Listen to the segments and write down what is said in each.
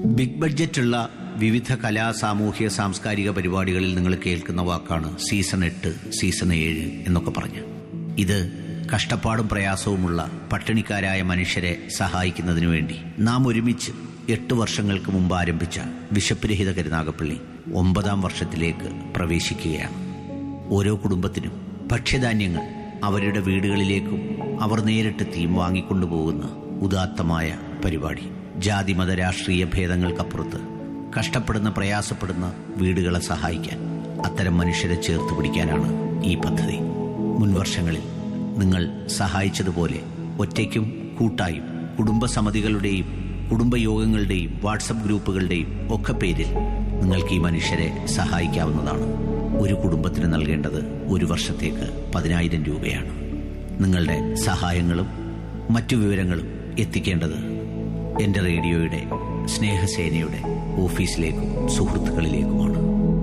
big ബഡ്ജറ്റുള്ള വിവിധ കലാ സാമൂഹ്യ സാംസ്കാരിക പരിപാടികളിൽ നിങ്ങൾ കേൾക്കുന്ന വാക്കാണ് സീസൺ എട്ട് സീസൺ ഏഴ് എന്നൊക്കെ പറഞ്ഞ് ഇത് കഷ്ടപ്പാടും പ്രയാസവുമുള്ള പട്ടിണിക്കാരായ മനുഷ്യരെ സഹായിക്കുന്നതിനു വേണ്ടി നാം ഒരുമിച്ച് എട്ട് വർഷങ്ങൾക്ക് മുമ്പ് ആരംഭിച്ച വിശപ്പ് രഹിത കരുനാഗപ്പള്ളി ഒമ്പതാം വർഷത്തിലേക്ക് പ്രവേശിക്കുകയാണ് ഓരോ കുടുംബത്തിനും ഭക്ഷ്യധാന്യങ്ങൾ അവരുടെ വീടുകളിലേക്കും അവർ നേരിട്ടെത്തിയും വാങ്ങിക്കൊണ്ടുപോകുന്ന ഉദാത്തമായ പരിപാടി ജാതിമത രാഷ്ട്രീയ ഭേദങ്ങൾക്കപ്പുറത്ത് കഷ്ടപ്പെടുന്ന പ്രയാസപ്പെടുന്ന വീടുകളെ സഹായിക്കാൻ അത്തരം മനുഷ്യരെ ചേർത്ത് പിടിക്കാനാണ് ഈ പദ്ധതി മുൻവർഷങ്ങളിൽ നിങ്ങൾ സഹായിച്ചതുപോലെ ഒറ്റയ്ക്കും കൂട്ടായും കുടുംബസമിതികളുടെയും കുടുംബയോഗങ്ങളുടെയും വാട്സപ്പ് ഗ്രൂപ്പുകളുടെയും ഒക്കെ പേരിൽ നിങ്ങൾക്ക് ഈ മനുഷ്യരെ സഹായിക്കാവുന്നതാണ് ഒരു കുടുംബത്തിന് നൽകേണ്ടത് ഒരു വർഷത്തേക്ക് പതിനായിരം രൂപയാണ് നിങ്ങളുടെ സഹായങ്ങളും മറ്റു വിവരങ്ങളും എത്തിക്കേണ്ടത് എൻ്റെ റേഡിയോയുടെ സ്നേഹസേനയുടെ ഓഫീസിലേക്കും സുഹൃത്തുക്കളിലേക്കുമാണ്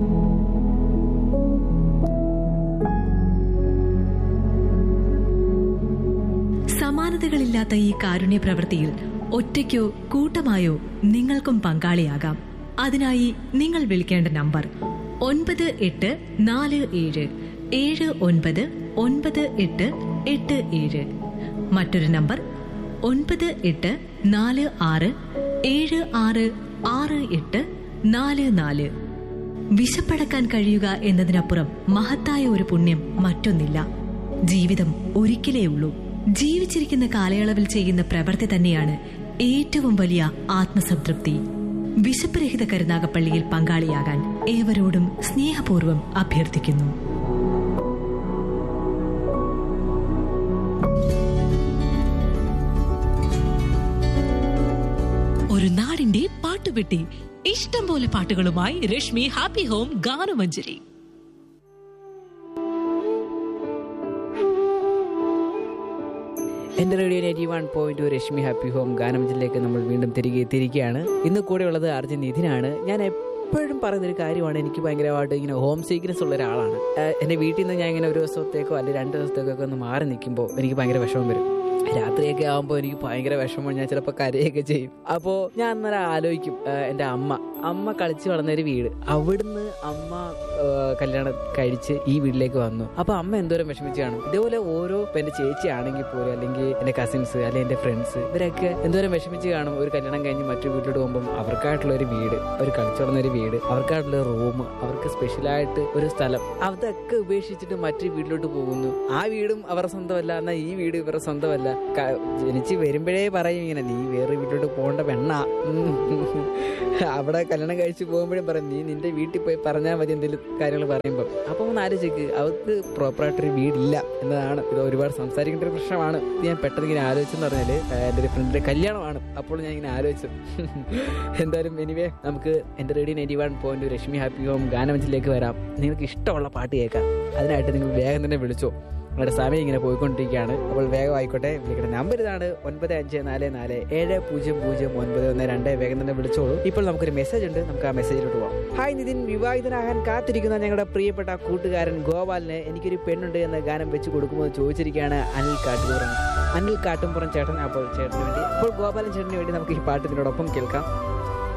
സമാനതകളില്ലാത്ത ഈ കാരുണ്യ പ്രവൃത്തിയിൽ ഒറ്റയ്ക്കോ കൂട്ടമായോ നിങ്ങൾക്കും പങ്കാളിയാകാം അതിനായി നിങ്ങൾ വിളിക്കേണ്ട നമ്പർ ഒൻപത് എട്ട് നാല് ഏഴ് ഏഴ് ഒൻപത് ഒൻപത് എട്ട് എട്ട് ഏഴ് മറ്റൊരു നമ്പർ ഒൻപത് എട്ട് നാല് ആറ് ഏഴ് ആറ് ആറ് എട്ട് നാല് നാല് വിശപ്പടക്കാൻ കഴിയുക എന്നതിനപ്പുറം മഹത്തായ ഒരു പുണ്യം മറ്റൊന്നില്ല ജീവിതം ഒരിക്കലേ ഉള്ളൂ ജീവിച്ചിരിക്കുന്ന കാലയളവിൽ ചെയ്യുന്ന പ്രവൃത്തി തന്നെയാണ് ഏറ്റവും വലിയ ആത്മസംതൃപ്തി വിശപ്പ് രഹിത കരുനാഗപ്പള്ളിയിൽ പങ്കാളിയാകാൻ ഏവരോടും സ്നേഹപൂർവ്വം അഭ്യർത്ഥിക്കുന്നു ഒരു നാടിന്റെ പാട്ടുപെട്ടി ഇഷ്ടം പോലെ പാട്ടുകളുമായി രശ്മി ഹാപ്പി ഹോം ഗാനമഞ്ജരി എൻ്റെ radio ninety one point Rashmi happy home ഗാനമഞ്ചിലേക്ക് നമ്മൾ വീണ്ടും തിരികെ എത്തിയിരിക്കുകയാണ് ഇന്ന് കൂടെ ഉള്ളത് അർജുൻ നിധിനാണ് ഞാൻ എപ്പോഴും പറയുന്നൊരു കാര്യമാണ് എനിക്ക് ഭയങ്കരമായിട്ട് ഇങ്ങനെ ഹോം സീക്രൻസ് ഉള്ള ഒരാളാണ് ഏഹ് എൻ്റെ വീട്ടിൽ നിന്ന് ഞാൻ ഇങ്ങനെ ഒരു ദിവസത്തേക്കോ അല്ലെങ്കിൽ രണ്ട് ദിവസത്തേക്കോ ഒന്ന് മാറി നിൽക്കുമ്പോൾ എനിക്ക് ഭയങ്കര വിഷമം വരും രാത്രിയൊക്കെ ആകുമ്പോൾ എനിക്ക് ഭയങ്കര വിഷമം ഞാൻ ചിലപ്പോൾ കരയൊക്കെ ചെയ്യും അപ്പോൾ ഞാൻ അന്നേരം ആലോചിക്കും ഏഹ് എൻ്റെ അമ്മ അമ്മ കളിച്ച് വളർന്ന ഒരു വീട് അവിടുന്ന് അമ്മ ഏഹ് കല്യാണം കഴിച്ച് ഈ വീട്ടിലേക്ക് വന്നു അപ്പൊ അമ്മ എന്തോരം വിഷമിച്ച് കാണും ഇതേപോലെ ഓരോ ഇപ്പൊ എന്റെ ചേച്ചി ആണെങ്കിൽ പോലും അല്ലെങ്കിൽ എന്റെ കസിൻസ് അല്ലെങ്കിൽ എന്റെ ഫ്രണ്ട്സ് ഇവരൊക്കെ എന്തോരം വിഷമിച്ച് കാണും ഒരു കല്യാണം കഴിഞ്ഞ് മറ്റൊരു വീട്ടിലോട്ട് പോകുമ്പോൾ അവർക്കായിട്ടുള്ള ഒരു വീട് ഒരു കളിച്ചു വളർന്ന ഒരു വീട് അവർക്കായിട്ടുള്ള റൂം അവർക്ക് സ്പെഷ്യലായിട്ട് ഒരു സ്ഥലം അതൊക്കെ ഉപേക്ഷിച്ചിട്ട് മറ്റൊരു വീട്ടിലോട്ട് പോകുന്നു ആ വീടും അവരുടെ സ്വന്തമല്ല എന്നാൽ ഈ വീട് ഇവരുടെ സ്വന്തമല്ല ക- ജനിച്ച് വരുമ്പോഴേ പറയും ഇങ്ങനെ നീ വേറെ വീട്ടിലോട്ട് പോകേണ്ട പെണ്ണ അവിടെ കല്യാണം കഴിച്ച് പോകുമ്പോഴും പറയും നീ നിന്റെ വീട്ടിൽ പോയി പറഞ്ഞാൽ മതി എന്തെങ്കിലും കാര്യങ്ങൾ പറയുമ്പോൾ അപ്പം ഒന്ന് ആലോചിക്ക് അവർക്ക് പ്രോപ്പറായിട്ടൊരു വീടില്ല എന്നതാണ് ഇത് ഒരുപാട് സംസാരിക്കേണ്ട ഒരു പ്രശ്നമാണ് ഇത് ഞാൻ പെട്ടെന്ന് ഇങ്ങനെ ആലോചിച്ചെന്ന് പറഞ്ഞാല് ആ, എൻ്റെ ഒരു ഫ്രണ്ടിന്റെ കല്യാണമാണ് അപ്പോൾ ഞാൻ ഇങ്ങനെ ആലോചിച്ചു എന്തായാലും എനിവേ നമുക്ക് എൻ്റെ radio ninety one point Rashmi happy home ഗാനമഞ്ചിലേക്ക് വരാം നിങ്ങൾക്ക് ഇഷ്ടമുള്ള പാട്ട് കേൾക്കാം അതിനായിട്ട് നിങ്ങൾ വേഗം തന്നെ വിളിച്ചോ നിങ്ങളുടെ സമയം ഇങ്ങനെ പോയിക്കൊണ്ടിരിക്കുകയാണ് അപ്പോൾ വേഗം ആയിക്കോട്ടെ വിളിക്കുന്ന നമ്പർ ഇതാണ് ഒൻപത് അഞ്ച് നാല് നാല് ഏഴ് പൂജ്യം പൂജ്യം ഒൻപത് ഒന്ന് രണ്ട് വേഗം തന്നെ വിളിച്ചോളൂ ഇപ്പോൾ നമുക്കൊരു മെസ്സേജ് ഉണ്ട് നമുക്ക് ആ മെസ്സേജിലോട്ട് പോകാം ഹായ് നിതിൻ വിവാഹിതനാകാൻ കാത്തിരിക്കുന്ന ഞങ്ങളുടെ പ്രിയപ്പെട്ട കൂട്ടുകാരൻ ഗോപാലിന് എനിക്കൊരു പെണ്ണുണ്ട് എന്ന ഗാനം വെച്ച് കൊടുക്കുമ്പോൾ ചോദിച്ചിരിക്കുകയാണ് അനിൽ കാട്ടുപുറം അനിൽ കാട്ടുംപുറം ചേട്ടൻ അപ്പോൾ ചേട്ടന് വേണ്ടി അപ്പോൾ ഗോപാലൻ ചേട്ടന് വേണ്ടി നമുക്ക് ഈ പാട്ട് ഇതിനോടൊപ്പം കേൾക്കാം